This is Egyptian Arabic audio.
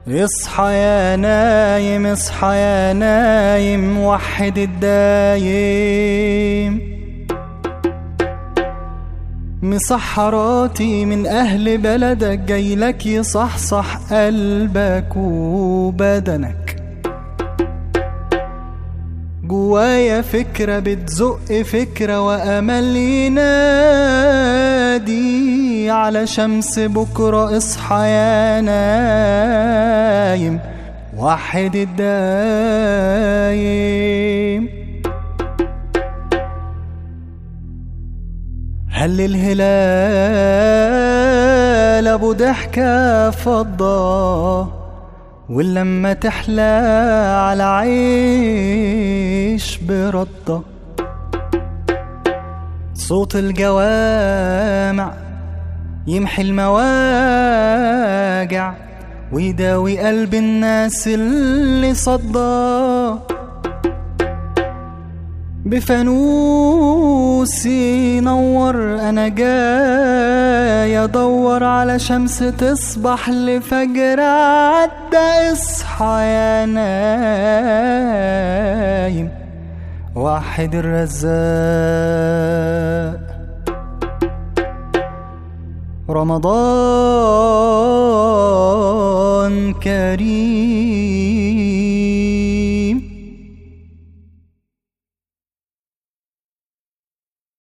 اصحى يا نايم اصحى يا نايم وحد الدايم مسحراتي من أهل بلدك جايلك يصحصح قلبك وبدنك جوايا فكرة بتزق فكرة وأمل ينادي على شمس بكرة اصحى يا نايم وحد الدايم هل الهلال ابو ضحكة فضة واللمة تحلى على عيش بردة صوت الجوامع يمحي المواجع ويداوي قلب الناس اللي صدى بفانوسي نور انا جاي ادور على شمس تصبح لفجر عدى اصحى يا نايم وحد الرزاق رمضان كريم